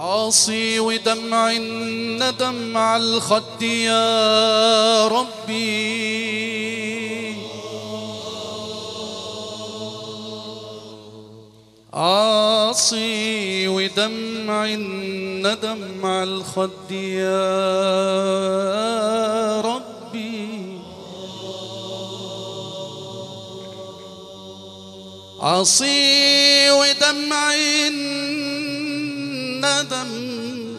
عاصي ودمع الندم على الخد يا ربي عاصي ودمع الندم على الخد يا ربي عصي ودمع الندم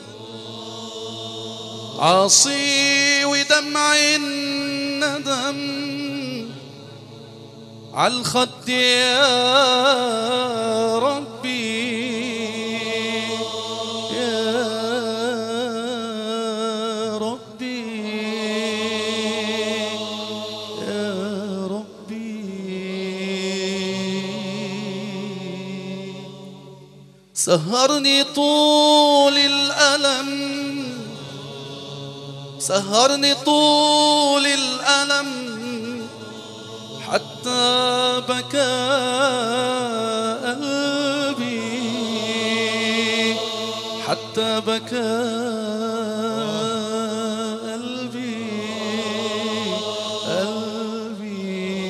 عصي ودمع الندم عالخد يا ربي يا ربي يا ربي سهرني طول الألم سهرني طول الألم حتى بكى قلبي حتى بكى قلبي قلبي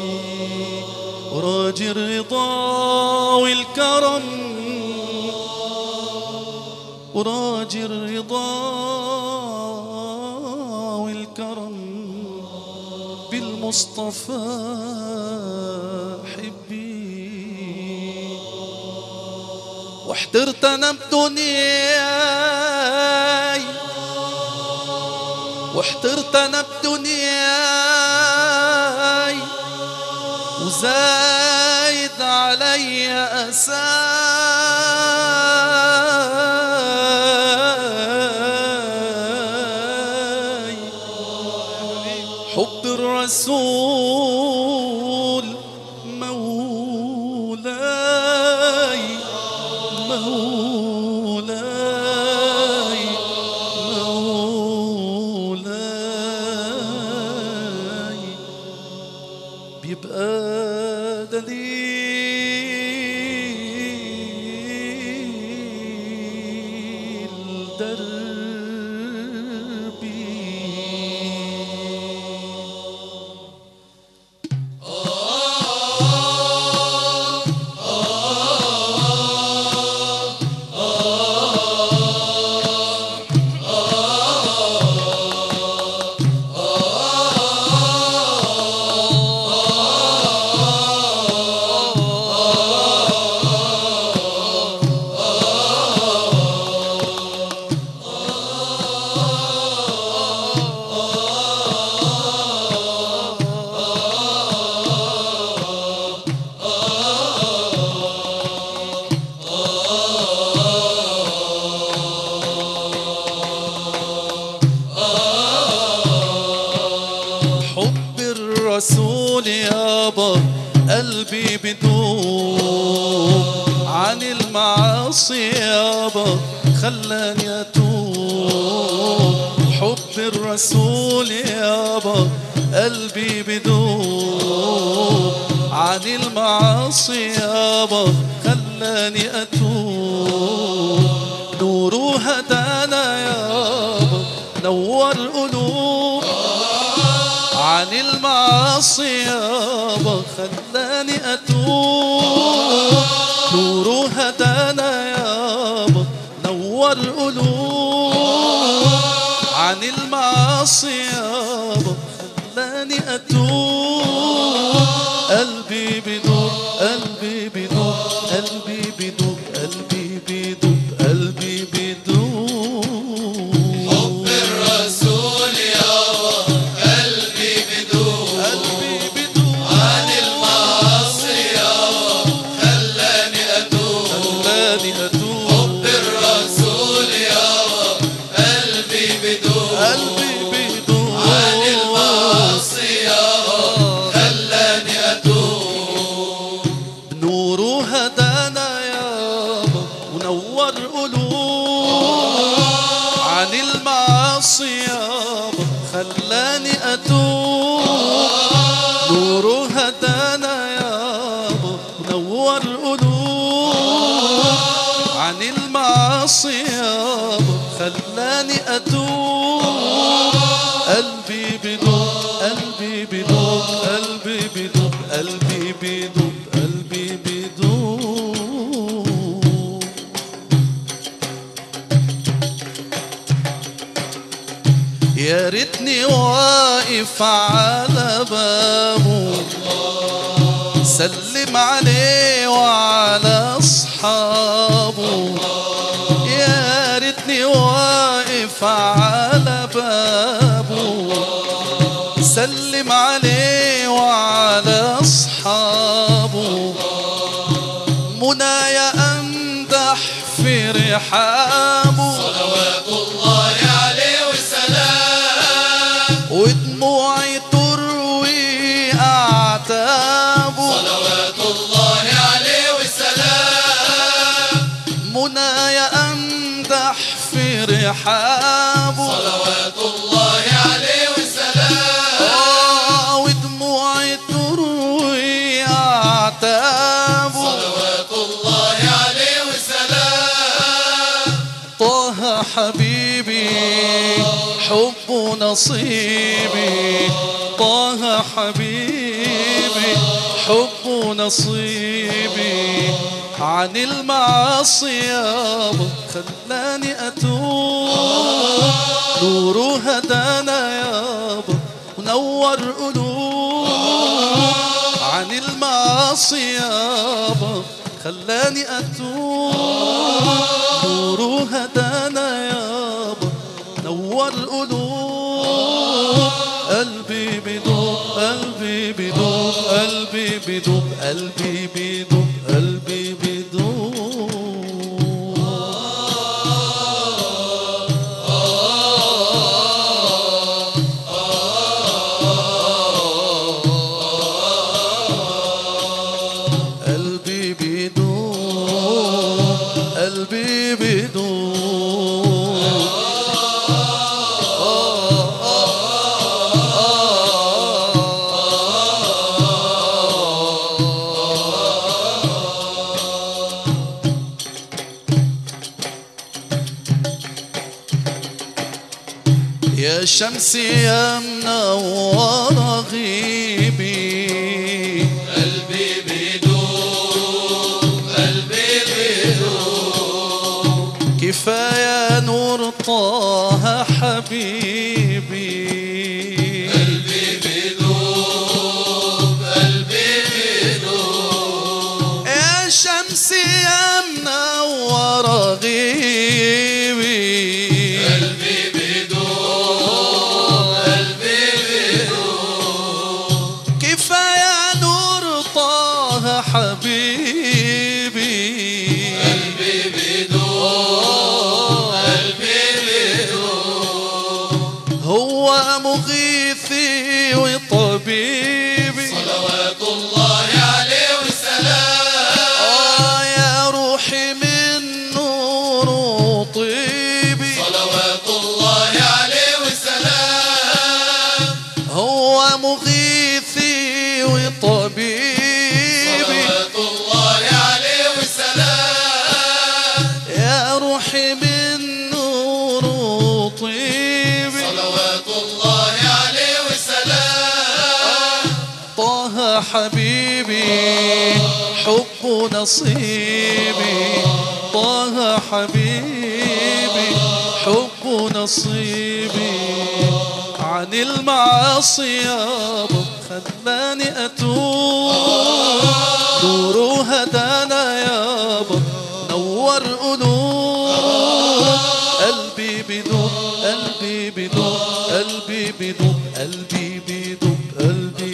وراجي الرضا والكرم وراجي الرضا والكرم بالمصطفى حبي واحترت انا بدنياي واحترت انا بدنياي وزايد علي أساي حب الرسول مولاي مولاي مولاي بيبقى دليل دربي حب الرسول يابا قلبي بدوب عن المعاصي يابا خلاني اتوب حب الرسول يابا قلبي بدوب عن المعاصي يابا خلاني اتوب نوره هدانا يابا نور قلوب عن المعاصي يابا خلاني اتوب نوره هدانا يابا نور قلوب عن المعاصي يابا خلاني اتوب قلبي بدوب قلبي بدوب قلبي بدوب قلبي بدوب قلبي بدوب حب الرسول يابا قلبي بدون قلبي بدوب عن المعاصي يابا خلاني أتوب خلاني اتوب حب الرسول يابا قلبي بدون قلبي بدوب عن المعاصي يابا خلاني أتوب بنوره هدانا يابا ونور قلوب عن المعاصي يابا خلاني اتوب نوره هدانا يابا ونور قلوب عن المعاصي يابا خلاني أتوب قلبي بدوب قلبي بدوب قلبي بدوب قلبي بدوب قلبي بدوب يا ريتني واقف على بابه سلم عليه وعلى اصحابه يا ريتني واقف على بابه سلم عليه وعلى اصحابه منايا امدح في رحابه صلوات الله عليه وسلام ودموعي تروي اعتابه صلوات الله عليه وسلام منايا امدح في رحابه صلوات الله عليه وسلام آه، ودموعي تروي اعتابه صلوات الله عليه وسلام طه حبيبي حب نصيبي طه حبيبي حب نصيبي عن المعاصي يابا خلاني اتوب نور هدانا يابا ونور قلوب عن المعاصي يابا خلاني اتوب نور هدانا يابا نور قلوب قلبي بدوب قلبي بدوب قلبي بدوب قلبي بدوب قلبي بدوب قلبي بدوب قلبي بدوب يا شمسي يا منورة غيبي قلبي بدوب قلبي بدوب كفاية نور طه حبيبي قلبي بدوب قلبي بدوب يا شمسي يا منورة غيبي قلبي بدوب قلبي بدوب كفاية نور طه حبيبي قلبي بدوب قلبي بدوب هو مغيثي وطبيبي صلوات الله عليه وسلام آه يا روحي من نور وطيبي صلوات الله عليه وسلام هو مغيثي وطبيبي صلوات الله عليه وسلام يا روحي من نور وطيبي صلوات الله عليه وسلام طه حبيبي حب نصيبي طه حبيبي حب نصيبي عن المعاصي يابا خلاني اتوب نور هدانا يابا نور قلوب قلبي بدوب قلبي بدوب قلبي بدوب قلبي بدوب قلبي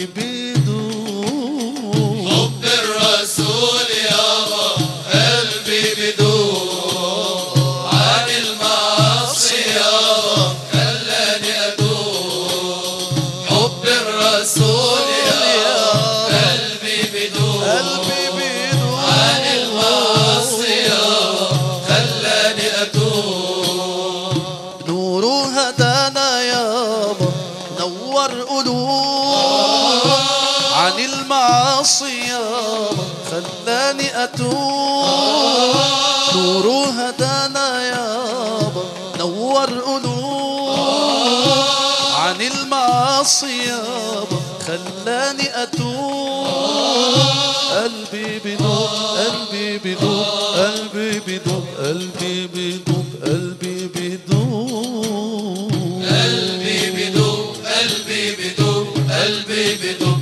بدوب حب الرسول يابا قلبي بدوب عن المعاصي يابا خلاني ادوب حب الرسول يابا قلبي بدوب قلبي بدوب عن المعاصي يابا خلاني ادوب نور هدانا يابا نور قلوب عن المعاصي يابا خلاني اتوب نور هدانا يابا نور قلوب عن المعاصي يابا خلاني اتوب قلبي بدوب قلبي بدوب قلبي بدوب قلبي بدوب قلبي بدوب قلبي بدوب قلبي بدوب قلبي بدوب